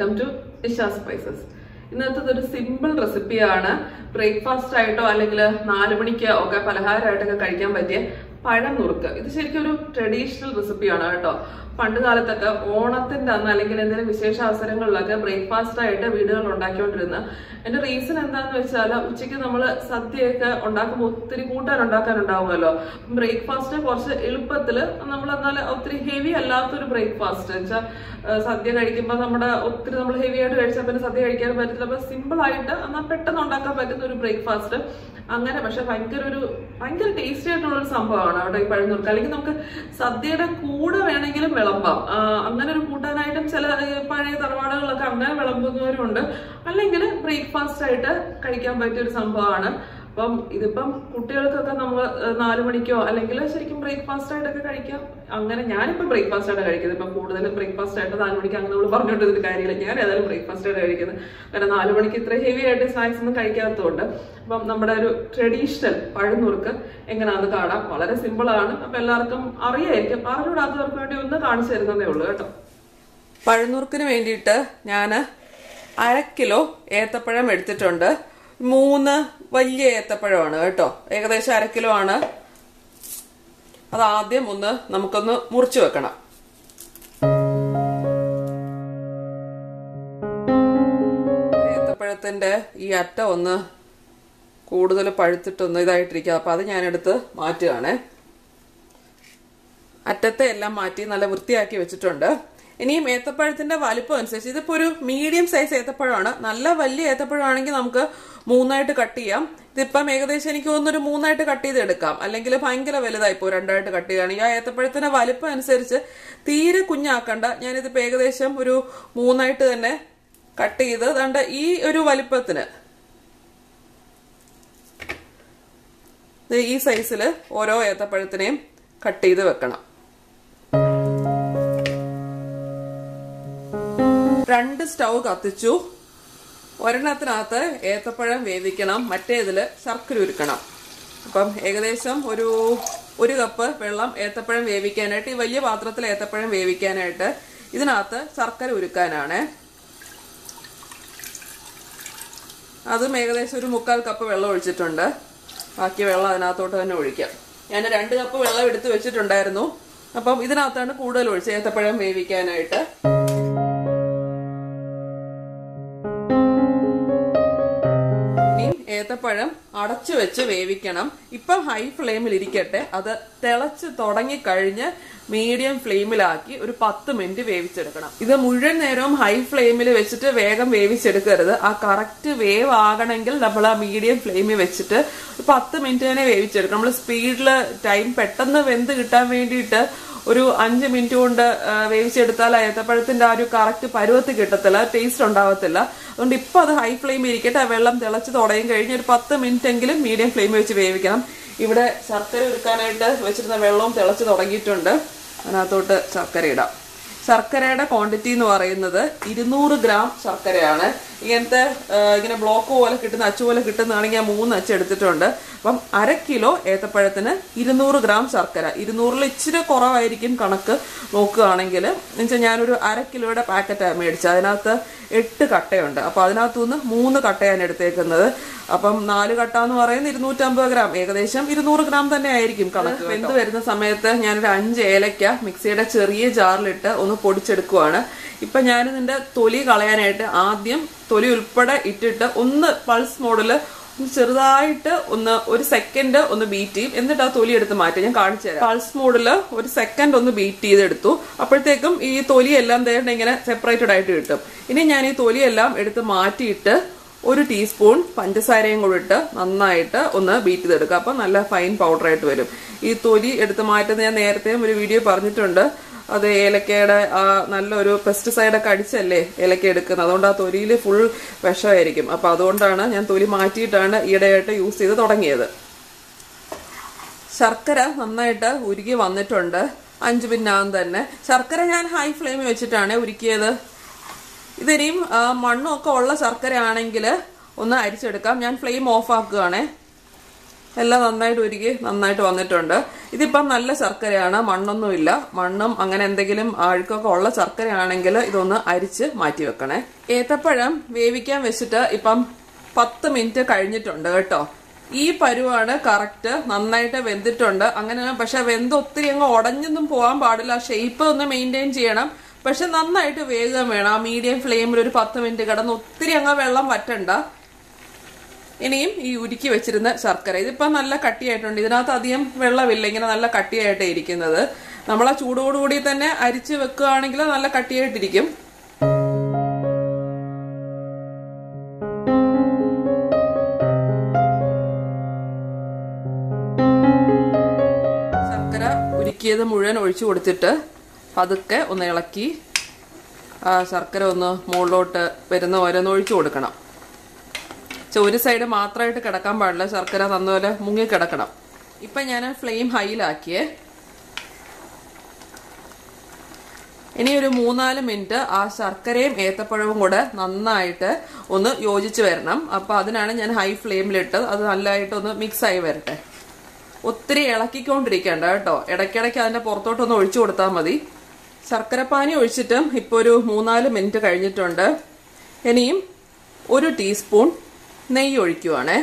welcome to Isha spices ഇന്നത്തെ ഒരു simple റെസിപ്പിയാണ് ബ്രേക്ക്ഫാസ്റ്റ് ആയിട്ടോ അല്ലെങ്കിൽ നാല് മണിക്ക് ഒക്കെ പലഹാരമായിട്ടൊക്കെ കഴിക്കാൻ പറ്റിയ പഴം നുറുക്ക് ഇത് ശരിക്കും ഒരു ട്രഡീഷണൽ റെസിപ്പിയാണ് കേട്ടോ പണ്ട് കാലത്തൊക്കെ ഓണത്തിന്റെ അന്ന് അല്ലെങ്കിൽ എന്തെങ്കിലും വിശേഷ അവസരങ്ങളിലൊക്കെ ബ്രേക്ക്ഫാസ്റ്റ് ആയിട്ട് വീടുകൾ ഉണ്ടാക്കിക്കൊണ്ടിരുന്ന എന്റെ റീസൺ എന്താന്ന് വെച്ചാൽ ഉച്ചയ്ക്ക് നമ്മൾ സദ്യയൊക്കെ ഉണ്ടാക്കുമ്പോൾ ഒത്തിരി കൂട്ടാൻ ഉണ്ടാക്കാനുണ്ടാവുമല്ലോ ബ്രേക്ക്ഫാസ്റ്റ് കുറച്ച് എളുപ്പത്തിൽ നമ്മൾ എന്നാൽ ഒത്തിരി ഹെവി അല്ലാത്തൊരു ബ്രേക്ക്ഫാസ്റ്റ് വെച്ചാൽ സദ്യ കഴിക്കുമ്പോൾ നമ്മുടെ ഒത്തിരി നമ്മൾ ഹെവി ആയിട്ട് കഴിച്ചാൽ പിന്നെ സദ്യ കഴിക്കാൻ പറ്റില്ല അപ്പൊ സിമ്പിൾ ആയിട്ട് എന്നാൽ പെട്ടെന്ന് ഉണ്ടാക്കാൻ പറ്റുന്ന ഒരു ബ്രേക്ക്ഫാസ്റ്റ് അങ്ങനെ പക്ഷെ ഭയങ്കര ഒരു ഭയങ്കര ടേസ്റ്റി ആയിട്ടുള്ള ഒരു സംഭവമാണ് അവിടെ ഈ പഴന്നുറുക്ക് അല്ലെങ്കിൽ നമുക്ക് സദ്യയുടെ കൂടെ വേണമെങ്കിലും വിളമ്പാം ആ, അങ്ങനെ ഒരു കൂട്ടാനായിട്ടും ചില ഈ പഴയ തറവാടുകളിലൊക്കെ അങ്ങനെ വിളമ്പുന്നവരുണ്ട് അല്ലെങ്കിൽ ബ്രേക്ക്ഫാസ്റ്റ് ആയിട്ട് കഴിക്കാൻ പറ്റിയ ഒരു സംഭവമാണ് അപ്പം ഇതിപ്പം കുട്ടികൾക്കൊക്കെ നമ്മൾ നാല് മണിക്കോ അല്ലെങ്കിൽ ശരിക്കും ബ്രേക്ക്ഫാസ്റ്റ് ആയിട്ടൊക്കെ കഴിക്കാം അങ്ങനെ ഞാനിപ്പോൾ ബ്രേക്ക്ഫാസ്റ്റ് ആയിട്ട് കഴിക്കുന്നത് ഇപ്പം കൂടുതലും ബ്രേക്ക്ഫാസ്റ്റ് ആയിട്ട് നാല് മണിക്ക് അങ്ങനെ നമ്മൾ പറഞ്ഞുകൊണ്ടിരുന്ന കാര്യമില്ല ഞാൻ ഏതായാലും ബ്രേക്ക്ഫാസ്റ്റ് ആയിട്ട് കഴിക്കുന്നത് കാരണം നാല് മണിക്ക് ഇത്ര ഹെവി ആയിട്ട് സ്നാക്സ് ഒന്നും കഴിക്കാത്തതുകൊണ്ട് അപ്പം നമ്മുടെ ഒരു ട്രഡീഷണൽ പഴനുറുക്ക് എങ്ങനെയാണെന്ന് കാണാം വളരെ സിമ്പിൾ ആണ് അപ്പം എല്ലാവർക്കും അറിയായിരിക്കും അറിഞ്ഞൂടാത്തവർക്ക് വേണ്ടി ഒന്ന് കാണിച്ചു തരുന്നതേ ഉള്ളൂ കേട്ടോ പഴനുറുക്കിന് വേണ്ടിയിട്ട് ഞാൻ അര കിലോ ഏത്തപ്പഴം എടുത്തിട്ടുണ്ട് മൂന്ന് വലിയ ഏത്തപ്പഴമാണ് കേട്ടോ ഏകദേശം അര കിലോ ആണ് അത് ആദ്യം ഒന്ന് നമുക്കൊന്ന് മുറിച്ചു വെക്കണം ഏത്തപ്പഴത്തിന്റെ ഈ അറ്റ ഒന്ന് കൂടുതൽ പഴുത്തിട്ടൊന്ന് ഇതായിട്ടിരിക്കുക അപ്പൊ അത് ഞാനെടുത്ത് മാറ്റുകയാണേ അറ്റത്തെ എല്ലാം മാറ്റി നല്ല വൃത്തിയാക്കി വെച്ചിട്ടുണ്ട് ഇനിയും ഏത്തപ്പഴത്തിന്റെ വലിപ്പം അനുസരിച്ച് ഇതിപ്പോ ഒരു മീഡിയം സൈസ് ഏത്തപ്പഴമാണ് നല്ല വലിയ ഏത്തപ്പഴമാണെങ്കിൽ നമുക്ക് മൂന്നായിട്ട് കട്ട് ചെയ്യാം ഇതിപ്പം ഏകദേശം എനിക്ക് തോന്നുന്നു ഒരു മൂന്നായിട്ട് കട്ട് ചെയ്ത് എടുക്കാം അല്ലെങ്കിൽ ഭയങ്കര വലുതായിപ്പോ രണ്ടായിട്ട് കട്ട് ചെയ്യുകയാണെങ്കിൽ ആ ഏത്തപ്പഴത്തിന്റെ വലിപ്പം അനുസരിച്ച് തീരെ കുഞ്ഞാക്കണ്ട ഞാനിതിപ്പോ ഏകദേശം ഒരു മൂന്നായിട്ട് തന്നെ കട്ട് ചെയ്ത് ദാണ്ട ഈ ഒരു വലിപ്പത്തിന് ദേ ഈ സൈസിൽ ഓരോ ഏത്തപ്പഴത്തിനെയും കട്ട് ചെയ്ത് വെക്കണം രണ്ട് സ്റ്റൗ കത്തിച്ചു ഒരെണ്ണത്തിനകത്ത് ഏത്തപ്പഴം വേവിക്കണം മറ്റേതിൽ ശർക്കര ഉരുക്കണം അപ്പം ഏകദേശം ഒരു ഒരു കപ്പ് വെള്ളം ഏത്തപ്പഴം വേവിക്കാനായിട്ട് ഈ വലിയ പാത്രത്തിൽ ഏത്തപ്പഴം വേവിക്കാനായിട്ട് ഇതിനകത്ത് ശർക്കര ഉരുക്കാനാണ് അതും ഏകദേശം ഒരു മുക്കാൽ കപ്പ് വെള്ളം ഒഴിച്ചിട്ടുണ്ട് ബാക്കി വെള്ളം അതിനകത്തോട്ട് തന്നെ ഒഴിക്കാം ഞാൻ രണ്ട് കപ്പ് വെള്ളം എടുത്ത് വെച്ചിട്ടുണ്ടായിരുന്നു അപ്പം ഇതിനകത്താണ് കൂടുതൽ ഒഴിച്ചത് ഏത്തപ്പഴം വേവിക്കാനായിട്ട് ഇനി ഏത്തപ്പഴം അടച്ചു വെച്ച് വേവിക്കണം ഇപ്പം ഹൈ ഫ്ലെയിമിൽ ഇരിക്കട്ടെ അത് തിളച്ച് തുടങ്ങി കഴിഞ്ഞ് മീഡിയം ഫ്ലെയിമിലാക്കി ഒരു പത്ത് മിനിറ്റ് വേവിച്ചെടുക്കണം ഇത് മുഴുവൻ നേരവും ഹൈ ഫ്ലെയിമിൽ വെച്ചിട്ട് വേഗം വേവിച്ചെടുക്കരുത് ആ കറക്റ്റ് വേവ് ആകണമെങ്കിൽ നമ്മൾ ആ മീഡിയം ഫ്ലെയിമിൽ വെച്ചിട്ട് ഒരു പത്ത് മിനിറ്റ് തന്നെ വേവിച്ചെടുക്കണം നമ്മൾ സ്പീഡിൽ ടൈം പെട്ടെന്ന് വെന്ത് കിട്ടാൻ വേണ്ടിയിട്ട് ഒരു അഞ്ച് മിനിറ്റ് കൊണ്ട് ആ, വേവിച്ചെടുത്താൽ ആ ഏത്തപ്പഴത്തിന്റെ ആ ഒരു കറക്റ്റ് പരുവത്ത് കിട്ടത്തില്ല ടേസ്റ്റ് ഉണ്ടാവത്തില്ല അതുകൊണ്ട് ഇപ്പൊ അത് ഹൈ ഫ്ലെയിമിൽ ഇരിക്കട്ടെ ആ വെള്ളം തിളച്ച് തുടങ്ങി കഴിഞ്ഞ് ഒരു പത്ത് മിനിറ്റ് എങ്കിലും മീഡിയം ഫ്ലെയിമിൽ വെച്ച് വേവിക്കണം ഇവിടെ ശർക്കര എടുക്കാനായിട്ട് വെച്ചിരുന്ന വെള്ളവും തിളച്ച് തുടങ്ങിയിട്ടുണ്ട് അതിനകത്തോട്ട് ശർക്കര ഇടാം ശർക്കരയുടെ ക്വാണ്ടിറ്റി എന്ന് പറയുന്നത് ഇരുന്നൂറ് ഗ്രാം ശർക്കരയാണ് ഇങ്ങനത്തെ ആ, ഇങ്ങനെ ബ്ലോക്ക് പോലെ കിട്ടുന്ന അച്ചു പോലെ കിട്ടുന്നതാണെങ്കിൽ ഞാൻ മൂന്ന് അച്ച് എടുത്തിട്ടുണ്ട് അപ്പം അര കിലോ ഏത്തപ്പഴത്തിന് ഇരുന്നൂറ് ഗ്രാം ശർക്കര ഇരുന്നൂറിൽ ഇച്ചിരി കുറവായിരിക്കും കണക്ക് നോക്കുകയാണെങ്കിൽ എന്നുവെച്ചാൽ ഞാനൊരു അര കിലോയുടെ പാക്കറ്റാണ് മേടിച്ചത് അതിനകത്ത് എട്ട് കട്ടയുണ്ട് അപ്പോൾ അതിനകത്തു നിന്ന് മൂന്ന് കട്ടയാണ് എടുത്തേക്കുന്നത് അപ്പം നാല് കട്ട എന്ന് പറയുന്നത് ഇരുന്നൂറ്റമ്പത് ഗ്രാം ഏകദേശം ഇരുന്നൂറ് ഗ്രാം തന്നെ ആയിരിക്കും കണക്ക് വെന്ത് വരുന്ന സമയത്ത് ഞാനൊരു അഞ്ച് ഏലക്ക മിക്സിയുടെ ചെറിയ ജാറിലിട്ട് ഒന്ന് പൊടിച്ചെടുക്കുവാണ് ഇപ്പൊ ഞാൻ ഇതിന്റെ തൊലി കളയാനായിട്ട് ആദ്യം തൊലി ഉൾപ്പെടെ ഇട്ടിട്ട് ഒന്ന് പൾസ് മോഡില് ഒന്ന് ചെറുതായിട്ട് ഒന്ന് ഒരു സെക്കൻഡ് ഒന്ന് ബീറ്റ് ചെയ്യും എന്നിട്ട് ആ തൊലി എടുത്ത് മാറ്റും ഞാൻ കാണിച്ചു തരാം പൾസ് മോഡിൽ ഒരു സെക്കൻഡ് ഒന്ന് ബീറ്റ് ചെയ്തെടുത്തു അപ്പോഴത്തേക്കും ഈ തൊലി എല്ലാം ദേണ്ട ഇങ്ങനെ സെപ്പറേറ്റഡ് ആയിട്ട് കിട്ടും ഇനി ഞാൻ ഈ തൊലിയെല്ലാം എടുത്ത് മാറ്റിയിട്ട് ഒരു ടീസ്പൂൺ പഞ്ചസാരയും കൂടി ഇട്ട് നന്നായിട്ട് ഒന്ന് ബീറ്റ് ചെയ്തെടുക്കുക അപ്പം നല്ല ഫൈൻ പൗഡർ ആയിട്ട് വരും ഈ തൊലി എടുത്ത് മാറ്റുന്ന ഞാൻ നേരത്തെയും ഒരു വീഡിയോ പറഞ്ഞിട്ടുണ്ട് അത് ഏലക്കയുടെ ആ നല്ലൊരു പെസ്റ്റിസൈഡ് ഒക്കെ അടിച്ചല്ലേ ഏലക്ക എടുക്കുന്നത് അതുകൊണ്ട് ആ തൊലിയിൽ ഫുൾ വിഷമായിരിക്കും അപ്പൊ അതുകൊണ്ടാണ് ഞാൻ തൊലി മാറ്റിയിട്ടാണ് ഈയിടെയായിട്ട് യൂസ് ചെയ്ത് തുടങ്ങിയത് ശർക്കര നന്നായിട്ട് ഉരുകി വന്നിട്ടുണ്ട് അഞ്ച് മിനിറ്റാകും തന്നെ ശർക്കര ഞാൻ ഹൈ ഫ്ലെയിമിൽ വെച്ചിട്ടാണ് ഉരുക്കിയത് ഇതിനിയും ആ, മണ്ണും ഒക്കെ ഉള്ള ശർക്കര ആണെങ്കിൽ ഒന്ന് അരിച്ചെടുക്കാം ഞാൻ ഫ്ലെയിം ഓഫ് ആക്കുകയാണേ എല്ലാം നന്നായിട്ട് ഉരുകി നന്നായിട്ട് വന്നിട്ടുണ്ട് ഇതിപ്പം നല്ല ശർക്കരയാണ് മണ്ണൊന്നുമില്ല മണ്ണും അങ്ങനെ എന്തെങ്കിലും അഴുക്കൊക്കെ ഉള്ള ശർക്കരയാണെങ്കിൽ ഇതൊന്ന് അരിച്ച് മാറ്റി വെക്കണേ ഏത്തപ്പഴം വേവിക്കാൻ വെച്ചിട്ട് ഇപ്പം പത്ത് മിനിറ്റ് കഴിഞ്ഞിട്ടുണ്ട് കേട്ടോ ഈ പരുവാണ് കറക്റ്റ് നന്നായിട്ട് വെന്തിട്ടുണ്ട് അങ്ങനെ പക്ഷെ വെന്ത് ഒത്തിരി അങ്ങ് ഉടഞ്ഞൊന്നും പോകാൻ പാടില്ല ഷേപ്പ് ഒന്ന് മെയിൻറ്റെയിൻ ചെയ്യണം പക്ഷെ നന്നായിട്ട് വേഗം വേണം ആ മീഡിയം ഫ്ലെയിമിൽ ഒരു പത്ത് മിനിറ്റ് കിടന്ന് ഒത്തിരി അങ്ങ് വെള്ളം വറ്റണ്ട ഇനിയും ഈ ഉരുക്കി വെച്ചിരുന്ന ശർക്കര ഇതിപ്പോ നല്ല കട്ടിയായിട്ടുണ്ട് ഇതിനകത്ത് അധികം വെള്ളമില്ല ഇങ്ങനെ നല്ല കട്ടിയായിട്ടേ ഇരിക്കുന്നത് നമ്മൾ ആ ചൂടോടുകൂടി തന്നെ അരിച്ച് വെക്കുകയാണെങ്കിൽ നല്ല കട്ടിയായിട്ടിരിക്കും ശർക്കര ഉരുക്കിയത് മുഴുവൻ ഒഴിച്ചു കൊടുത്തിട്ട് പതുക്കെ ഒന്ന് ഇളക്കി ആ ശർക്കര ഒന്ന് മുകളിലോട്ട് വരുന്ന ഓരോന്ന് ഒഴിച്ചു കൊടുക്കണം പക്ഷെ ഒരു സൈഡ് മാത്രമായിട്ട് കിടക്കാൻ പാടില്ല ശർക്കര നന്നപോലെ മുങ്ങി കിടക്കണം ഇപ്പം ഞാൻ ഫ്ലെയിം ഹൈയിലാക്കിയേ ഇനി ഒരു മൂന്നാല് മിനിറ്റ് ആ ശർക്കരയും ഏത്തപ്പഴവും കൂടെ നന്നായിട്ട് ഒന്ന് യോജിച്ച് വരണം അപ്പൊ അതിനാണ് ഞാൻ ഹൈ ഫ്ലെയിമിലിട്ട് അത് നല്ലതായിട്ട് ഒന്ന് മിക്സ് ആയി വരട്ടെ ഒത്തിരി ഇളക്കിക്കൊണ്ടിരിക്കണ്ട കേട്ടോ ഇടയ്ക്കിടയ്ക്ക് അതിന്റെ പുറത്തോട്ടൊന്ന് ഒഴിച്ചു കൊടുത്താൽ മതി ശർക്കരപ്പാനി ഒഴിച്ചിട്ടും ഇപ്പോൾ ഒരു മൂന്നാല് മിനിറ്റ് കഴിഞ്ഞിട്ടുണ്ട് ഇനിയും ഒരു ടീസ്പൂൺ നെയ്യ് ഒഴിക്കുവാണേ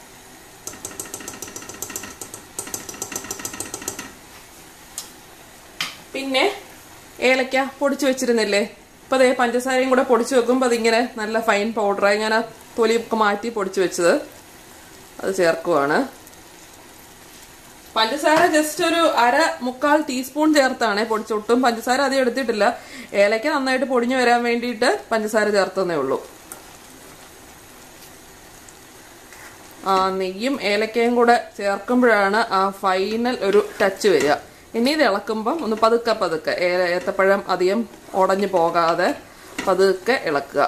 പിന്നെ ഏലക്ക പൊടിച്ചു വെച്ചിരുന്നില്ലേ ഇപ്പൊ അതേ പഞ്ചസാരയും കൂടെ പൊടിച്ചു വെക്കുമ്പോൾ അതിങ്ങനെ നല്ല ഫൈൻ പൗഡറായി ഞാൻ ആ തൊലിയൊക്കെ മാറ്റി പൊടിച്ചു വെച്ചത് അത് ചേർക്കുവാണ് പഞ്ചസാര ജസ്റ്റ് ഒരു അര മുക്കാൽ ടീസ്പൂൺ ചേർത്താണ് പൊടിച്ചൊട്ടും പഞ്ചസാര അധികം എടുത്തിട്ടില്ല ഏലക്ക നന്നായിട്ട് പൊടിഞ്ഞു വരാൻ വേണ്ടിയിട്ട് പഞ്ചസാര ചേർത്തന്നേ ഉള്ളൂ ആ നെയ്യും ഏലക്കയും കൂടെ ചേർക്കുമ്പോഴാണ് ആ ഫൈനൽ ഒരു ടച്ച് വരിക ഇനി ഇത് ഇളക്കുമ്പം ഒന്ന് പതുക്കെ പതുക്കെ ഏ- ഏത്തപ്പഴം അധികം ഉടഞ്ഞു പോകാതെ പതുക്കെ ഇളക്കുക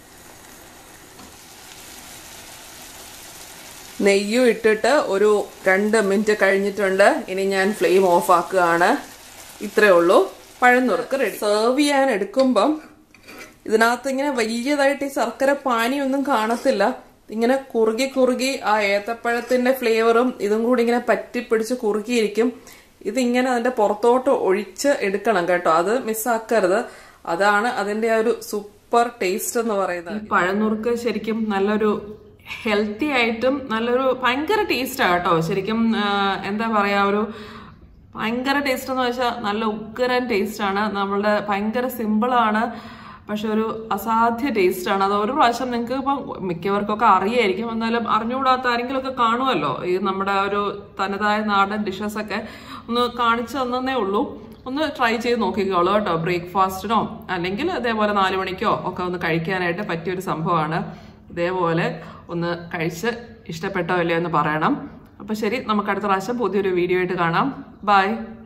നെയ്യും ഇട്ടിട്ട് ഒരു രണ്ട് മിനിറ്റ് കഴിഞ്ഞിട്ടുണ്ട് ഇനി ഞാൻ ഫ്ലെയിം ഓഫ് ആക്കുകയാണ് ഇത്രേ ഉള്ളൂ പഴന്നുറുക്ക് റെഡി സെർവ് ചെയ്യാൻ എടുക്കുമ്പം ഇതിനകത്ത് ഇങ്ങനെ വലിയതായിട്ട് ഈ ശർക്കര പാനിയൊന്നും കാണത്തില്ല ഇങ്ങനെ കുറുകി കുറുകി ആ ഏത്തപ്പഴത്തിന്റെ ഫ്ലേവറും ഇതും കൂടി ഇങ്ങനെ പറ്റിപ്പിടിച്ച് കുറുകിയിരിക്കും ഇതിങ്ങനെ അതിന്റെ പുറത്തോട്ട് ഒഴിച്ച് എടുക്കണം കേട്ടോ അത് മിസ്സാക്കരുത് അതാണ് അതിന്റെ ആ ഒരു സൂപ്പർ ടേസ്റ്റ് എന്ന് പറയുന്നത് പഴനുറുക്ക് ശരിക്കും നല്ലൊരു ഹെൽത്തി ആയിട്ടും നല്ലൊരു ഭയങ്കര ടേസ്റ്റാണ് കേട്ടോ ശരിക്കും ആ, എന്താ പറയാ ഒരു ഭയങ്കര ടേസ്റ്റ് എന്ന് വെച്ചാൽ നല്ല ഉഗ്രൻ ടേസ്റ്റ് ആണ് നമ്മളുടെ ഭയങ്കര സിമ്പിളാണ് പക്ഷെ ഒരു അസാധ്യ ടേസ്റ്റ് ആണ് അത് ഒരു പ്രാവശ്യം നിങ്ങൾക്ക് ഇപ്പം മിക്കവർക്കൊക്കെ അറിയായിരിക്കും എന്നാലും അറിഞ്ഞുകൂടാത്ത ആരെങ്കിലും ഒക്കെ കാണുമല്ലോ ഈ നമ്മുടെ ഒരു തനതായ നാടൻ ഡിഷസ് ഒക്കെ ഒന്ന് കാണിച്ചു തന്നേ ഉള്ളൂ ഒന്ന് ട്രൈ ചെയ്ത് നോക്കിക്കോളൂ കേട്ടോ ബ്രേക്ക്ഫാസ്റ്റിനോ അല്ലെങ്കിൽ ഇതേപോലെ നാല് മണിക്കോ ഒക്കെ ഒന്ന് കഴിക്കാനായിട്ട് പറ്റിയൊരു സംഭവമാണ് ഇതേപോലെ ഒന്ന് കഴിച്ച് ഇഷ്ടപ്പെട്ടോ ഇല്ലയോ എന്ന് പറയണം അപ്പൊ ശരി നമുക്ക് അടുത്ത പ്രാവശ്യം പുതിയൊരു വീഡിയോ ആയിട്ട് കാണാം ബൈ